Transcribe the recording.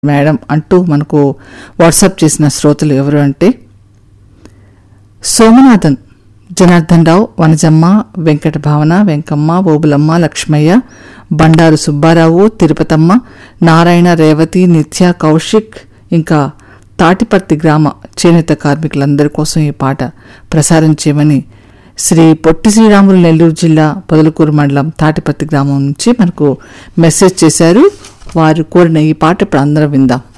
madam అంటూ మనకు WhatsApp చేసిన శ్రోతలు ఎవరు అంటే సోమనాథన్ జనార్దన్ రావు వనజమ్మ వెంకట భావన వెంకమ్మ ఓబులమ్మ లక్ష్మయ్య బండారు సుబ్బారావు తిరుపతమ్మ నారాయణ రేవతి నిత్య కౌశిక్ ఇంకా తాటిపర్తి గ్రామ చేనేత కార్మికులందరి కోసం ఈ పాట ప్రసారం చేయమని శ్రీ పొట్టి శ్రీరాములు నెల్లూరు జిల్లా పొదలకూరు మండలం తాటిపర్తి గ్రామం నుంచి మనకు మెసేజ్ చేశారు వారు కోరిన ఈ పాట ఇప్పుడు అందరం విందాం